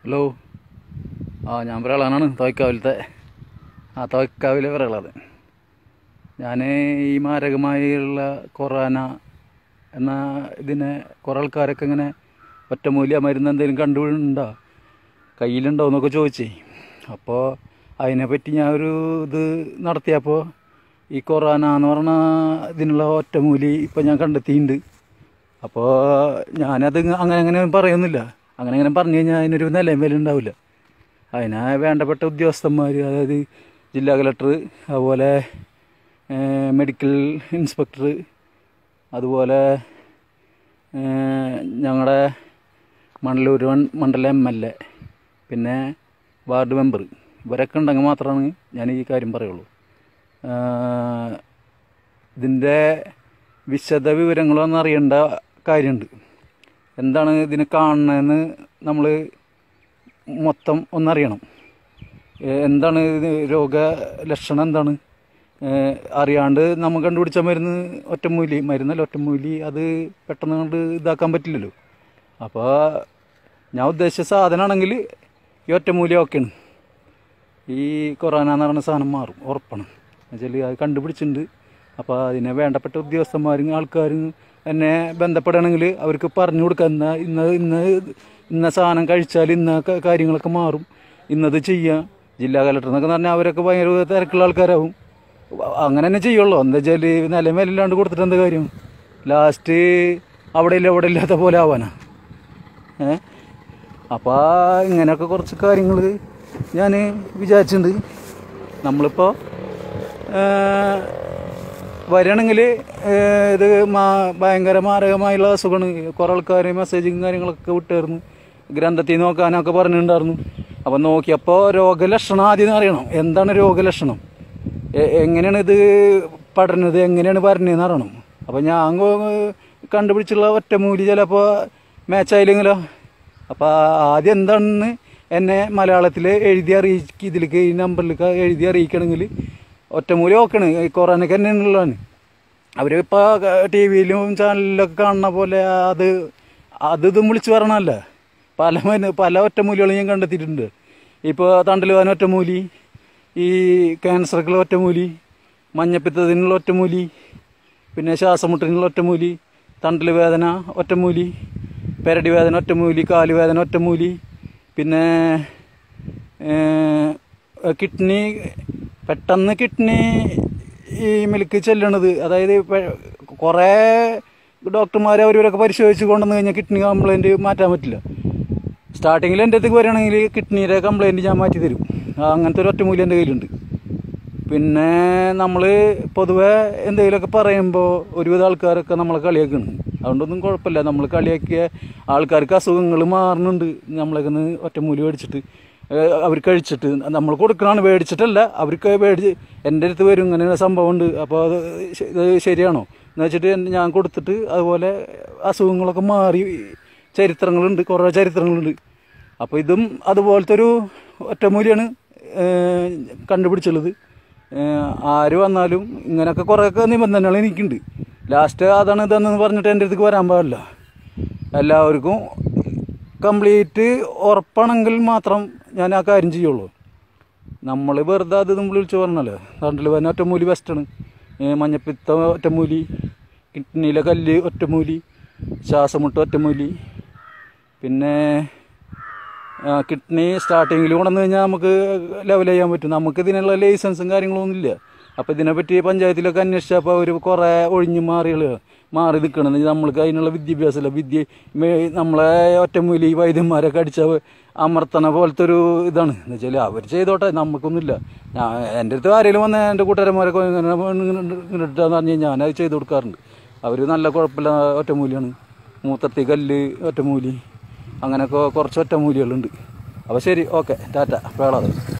hello ആ ഞാൻ വിരളാനാണ് തോയ്ക്കാവിലത്തെ ആ തോയ്ക്കാവിലെ വിരളത് ഞാൻ ഈ മാരകമായുള്ള കൊറോന എന്ന ഇതിനെ കുറേ ആൾക്കാരൊക്കെ ഇങ്ങനെ ഒറ്റമൂല്യ മരുന്ന് എന്തെങ്കിലും കണ്ടുപിടുണ്ടോ കയ്യിലുണ്ടോ എന്നൊക്കെ ചോദിച്ചേ അപ്പോൾ അതിനെപ്പറ്റി ഞാൻ ഒരു ഇത് നടത്തിയപ്പോൾ ഈ കൊറോന എന്ന് പറഞ്ഞ ഇതിനുള്ള ഒറ്റമൂലി ഇപ്പം ഞാൻ കണ്ടെത്തിയിട്ടുണ്ട് അപ്പോൾ ഞാനത് അങ്ങനെ അങ്ങനെ പറയുന്നില്ല അങ്ങനെ അങ്ങനെ പറഞ്ഞു കഴിഞ്ഞാൽ അതിനൊരു നിലയും വില ഉണ്ടാവില്ല അതിന് വേണ്ടപ്പെട്ട ഉദ്യോഗസ്ഥന്മാർ അതായത് ജില്ലാ കളക്ടർ അതുപോലെ മെഡിക്കൽ ഇൻസ്പെക്ടർ അതുപോലെ ഞങ്ങളുടെ മണ്ഡലൂർ മണ്ഡലം എം എൽ എ പിന്നെ വാർഡ് മെമ്പർ ഇവരൊക്കെ ഉണ്ടെങ്കിൽ മാത്രമാണ് ഞാൻ ഈ കാര്യം പറയുള്ളൂ ഇതിൻ്റെ വിശദ വിവരങ്ങളൊന്നും അറിയേണ്ട കാര്യമുണ്ട് എന്താണ് ഇതിനെ കാണുന്നതെന്ന് നമ്മൾ മൊത്തം ഒന്നറിയണം ഏ- എന്താണ് ഇത് രോഗലക്ഷണം എന്താണ് ഏ, അറിയാണ്ട് നമ്മൾ കണ്ടുപിടിച്ച മരുന്ന് ഒറ്റമൂലി മരുന്നല്ല ഒറ്റമൂലി അത് പെട്ടെന്ന് കൊണ്ട് ഇതാക്കാൻ പറ്റില്ലല്ലോ അപ്പോൾ ഞാൻ ഉദ്ദേശിച്ച സാധനമാണെങ്കിൽ ഈ ഒറ്റമൂലി ഓക്കെയാണ് ഈ കൊറോന എന്ന് പറയുന്ന സാധനം മാറും ഉറപ്പാണ് എന്നുവെച്ചാൽ അത് കണ്ടുപിടിച്ചിട്ടുണ്ട് അപ്പോൾ അതിനെ വേണ്ടപ്പെട്ട ഉദ്യോഗസ്ഥന്മാരും ആൾക്കാരും എന്നെ ബന്ധപ്പെടുകയാണെങ്കിൽ അവർക്ക് പറഞ്ഞു കൊടുക്കുക ഇന്ന ഇന്ന ഇന്ന ഇന്ന സാധനം കഴിച്ചാൽ ഇന്ന ക- കാര്യങ്ങളൊക്കെ മാറും ഇന്നത് ചെയ്യാം ജില്ലാ കലക്ടർ എന്നൊക്കെ പറഞ്ഞാൽ അവരൊക്കെ ഭയങ്കര തിരക്കുള്ള ആൾക്കാരാവും അങ്ങനെ തന്നെ ചെയ്യുള്ളൂ എന്താ വെച്ചാൽ നിലമേലില്ലാണ്ട് കൊടുത്തിട്ട് എന്താ കാര്യം ലാസ്റ്റ് അവിടെ ഇല്ല അവിടെ ഇല്ലാത്ത പോലെ ആവാനാ ഏ അപ്പോൾ ഇങ്ങനെയൊക്കെ കുറച്ച് കാര്യങ്ങൾ ഞാൻ വിചാരിച്ചിട്ടുണ്ട് നമ്മളിപ്പോൾ വരികയാണെങ്കിൽ ഇത് മാ ഭയങ്കര മാരകമായുള്ള അസുഖമാണ് കുറേ ആൾക്കാർ മെസ്സേജും കാര്യങ്ങളൊക്കെ വിട്ടായിരുന്നു ഗ്രന്ഥത്തിൽ നോക്കാനൊക്കെ പറഞ്ഞിട്ടുണ്ടായിരുന്നു അപ്പം നോക്കിയപ്പോൾ രോഗലക്ഷണം ആദ്യം അറിയണം എന്താണ് രോഗലക്ഷണം എ- എങ്ങനെയാണ് ഇത് പടരുന്നത് എങ്ങനെയാണ് വരണതെന്ന് അറിയണം അപ്പം ഞാൻ കൊ- കണ്ടുപിടിച്ചുള്ള ഒറ്റമൂലി ചിലപ്പോൾ മാച്ചായില്ലെങ്കിലോ അപ്പോൾ ആദ്യം എന്താണെന്ന് എന്നെ മലയാളത്തിൽ എഴുതി അറിയിക്കുക ഇതിലേക്ക് ഈ നമ്പറിലേക്ക് എഴുതി അറിയിക്കണമെങ്കിൽ ഒറ്റമൂലി നോക്കണ് ഈ കൊറോണയ്ക്ക് തന്നെ ഉള്ളതാണ് അവരിപ്പോൾ ടി വിയിലും ചാനലിലൊക്കെ കാണുന്ന പോലെ അത് അത് ഇതും വിളിച്ച് പറയണമല്ല പല മരുന്ന് പല ഒറ്റമൂലികളും ഞാൻ കണ്ടെത്തിയിട്ടുണ്ട് ഇപ്പോൾ തണ്ടലുവാൻ ഒറ്റമൂലി ഈ ക്യാൻസർക്കുള്ള ഒറ്റമൂലി മഞ്ഞപ്പിത്തത്തിനുള്ള ഒറ്റമൂലി പിന്നെ ശ്വാസമുട്ടിനുള്ള ഒറ്റമൂലി തണ്ടൽ വേദന ഒറ്റമൂലി പെരടി വേദന ഒറ്റമൂലി കാല് വേദന ഒറ്റമൂലി പിന്നെ ഏഹ്, കിഡ്നി പെട്ടെന്ന് കിഡ്നി ഈ മിൽക്ക് ചെല്ലണത് അതായത് പെ- കുറേ ഡോക്ടർമാർ അവരവരൊക്കെ പരിശോധിച്ച് കൊണ്ടുവന്ന് കഴിഞ്ഞാൽ കിഡ്നി കംപ്ലൈൻറ്റ് മാറ്റാൻ പറ്റില്ല സ്റ്റാർട്ടിങ്ങിൽ എൻ്റെ അടുത്തേക്ക് വരികയാണെങ്കിൽ കിഡ്നിയുടെ കംപ്ലൈൻറ്റ് ഞാൻ മാറ്റി തരും ആ, അങ്ങനത്തെ ഒരു ഒറ്റമൂലി എൻ്റെ കയ്യിലുണ്ട് പിന്നെ നമ്മൾ പൊതുവെ എന്തെങ്കിലുമൊക്കെ പറയുമ്പോൾ ഒരുവിധ ആൾക്കാരൊക്കെ നമ്മളെ കളിയാക്കണം അതുകൊണ്ടൊന്നും കുഴപ്പമില്ല നമ്മൾ കളിയാക്കിയ ആൾക്കാർക്ക് അസുഖങ്ങൾ മാറുന്നുണ്ട് നമ്മളൊക്കെ ഒന്ന് ഒറ്റമൂലി മേടിച്ചിട്ട് ഏഹ് അവർ കഴിച്ചിട്ട് നമ്മൾ കൊടുക്കണതാണ് മേടിച്ചിട്ടല്ല അവർക്ക് മേടിച്ച് എൻ്റെ അടുത്ത് വരും ഇങ്ങനെ സംഭവം ഉണ്ട് അപ്പോൾ അത് ശ- ഇത് ശരിയാണോ എന്ന് വെച്ചിട്ട് ഞാൻ കൊടുത്തിട്ട് അതുപോലെ അസുഖങ്ങളൊക്കെ മാറി ചരിത്രങ്ങളുണ്ട് കുറേ ചരിത്രങ്ങളുണ്ട് അപ്പോൾ ഇതും അതുപോലത്തെ ഒരു ഒറ്റമൂലിയാണ് ഏഹ് കണ്ടുപിടിച്ചുള്ളത് ഏഹ് ആര് വന്നാലും ഇങ്ങനെയൊക്കെ കുറേയൊക്കെ നിബന്ധനകൾ എനിക്കുണ്ട് ലാസ്റ്റ് അതാണ് ഇതെന്ന് പറഞ്ഞിട്ട് എൻ്റെ അടുത്തേക്ക് വരാൻ പാടില്ല എല്ലാവർക്കും കംപ്ലീറ്റ് ഉറപ്പാണെങ്കിൽ മാത്രം ഞാൻ ആ കാര്യം ചെയ്യുള്ളൂ നമ്മൾ വെറുതെ അത് നമ്മൾ വിളിച്ച് പറഞ്ഞല്ലോ തണ്ടിൽ വരുന്ന ഒറ്റമൂലി ബെസ്റ്റാണ് മഞ്ഞപ്പിത്ത ഒറ്റമൂലി കിഡ്നിയിലെ കല്ല് ഒറ്റമൂലി ശ്വാസമുട്ട് ഒറ്റമൂലി പിന്നെ ആ, കിഡ്നി സ്റ്റാർട്ടിങ്ങിൽ കൊണ്ടുവന്ന് കഴിഞ്ഞാൽ നമുക്ക് ലെവൽ ചെയ്യാൻ പറ്റും നമുക്ക് ഇതിനുള്ള ലൈസൻസും കാര്യങ്ങളൊന്നും ഇല്ല അപ്പോൾ ഇതിനെപ്പറ്റി പഞ്ചായത്തിലൊക്കെ അന്വേഷിച്ചപ്പോൾ അവർ കുറേ ഒഴിഞ്ഞ് മാറികൾ മാറി നിൽക്കണം നമ്മൾക്ക് അതിനുള്ള വിദ്യാഭ്യാസമില്ല വിദ്യ മേ- നമ്മളെ ഒറ്റമൂലി വൈദ്യന്മാരൊക്കെ അടിച്ച അമർത്തണ പോലത്തെ ഒരു ഇതാണ് എന്ന് വെച്ചാൽ അവർ ചെയ്തോട്ടെ നമുക്കൊന്നുമില്ല ഞാൻ എൻ്റെ അടുത്ത് ആരെങ്കിലും വന്ന് എൻ്റെ കൂട്ടുകാരന്മാരൊക്കെ ഇങ്ങനെ ഇങ്ങനെ ഇട്ടാന്ന് പറഞ്ഞു കഴിഞ്ഞാൽ ഞാനത് ചെയ്ത് കൊടുക്കാറുണ്ട് അവർ നല്ല കുഴപ്പമില്ല ഒറ്റമൂലിയാണ് മൂത്തത്തി കല്ല് ഒറ്റമൂലി അങ്ങനെയൊക്കെ കുറച്ച് ഒറ്റമൂലികളുണ്ട് അപ്പോൾ ശരി ഓക്കെ ടാറ്റ വേളാതെ